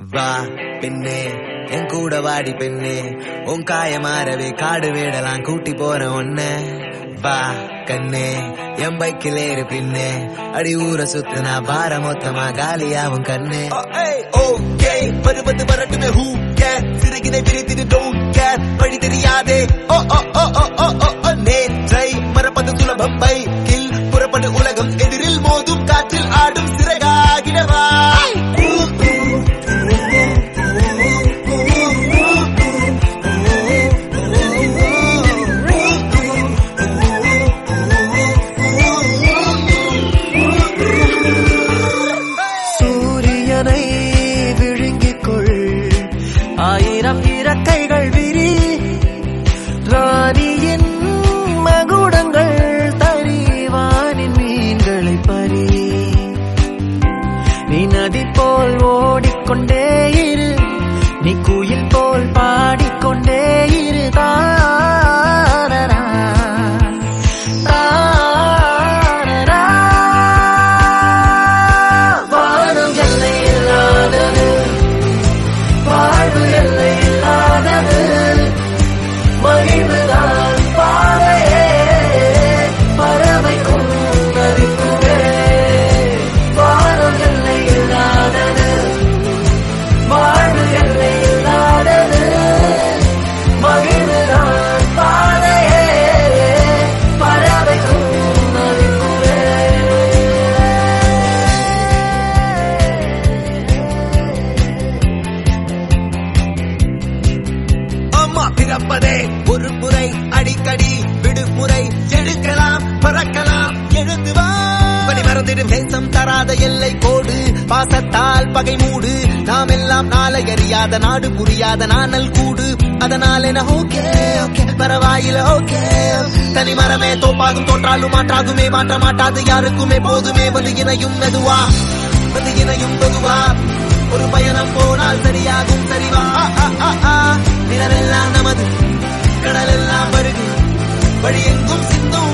வா பெண்ணே என் கூட வாடி பெண்ணே உன் காய மாறவே காடு வேடலாம் கூட்டி போற ஒன்ன வா கண்ணே என் பைக்கில் ஏறு பின்னே அடி ஊரை சுத்துனா பார மொத்தமா காலியாவும் கண்ணே ஓகே வருவது வரட்டுமே ஹூ கேர் சிறகினை பிரித்திடு டோன்ட் கேர் வழி தெரியாதே ஓ ஓ ஓ ஓ ஓ ஓ ஓ நேற்றை மறப்பது சுலபம் பைக்கில் புறப்படு உலகம் எதிரில் மோதும் காற்றில் ஆடும் சிறகாகிடவா சூரியனை விழுங்கிக் கொள் ஆயிரம் இறக்கைகள் விரி ராணியின் மகுடங்கள் தரிவானின் மீன்களை பறி நீ நதி போல் ஓடிக்கொண்டே இரு நீ குயில் போல் பாடிக்கொண்டே இரு தாரரா, தாரரா. வானம் எல்லை இல்லாதது வாழ்வு எல்லை இல்லாதது மகிழ்வுதான் பாதையே பறவைக்கும் நதிக்குமே வானம் எல்லை இல்லாதது வாழ்வு எல்லை இல்லாதது மகிழ்வுதான் பாதையே பறவைக்கும் அம்மா பிறப்பதே ஒரு முறை அடிக்கடி விடுமுறை எடுக்கலாம் பறக்கலாம் எழுந்து வா பணி மறந்திடு தேசம் தராத எல்லை கோடு பாசத்தால் பகை மூடு நாம் எல்லாம் நாளை அறியாத நாடு புரியாத நாணல் கூடு அதனால் என ஓகே ஓகே பரவாயில்ல ஓகே தனி மரமே தோப்பாகும் தோற்றாலும் மாற்றாகுமே மாற்ற மாட்டாது யாருக்குமே போதுமே வலு இணையும் மெதுவா வலு இணையும் மெதுவா ஒரு பயணம் போனால் சரியாகும் சரிவா ஆ, ஆ, ஆ, ஆ. நிலவெல்லாம் நமது கடலெல்லாம் வருகு வழி எங்கும் சிந்தும்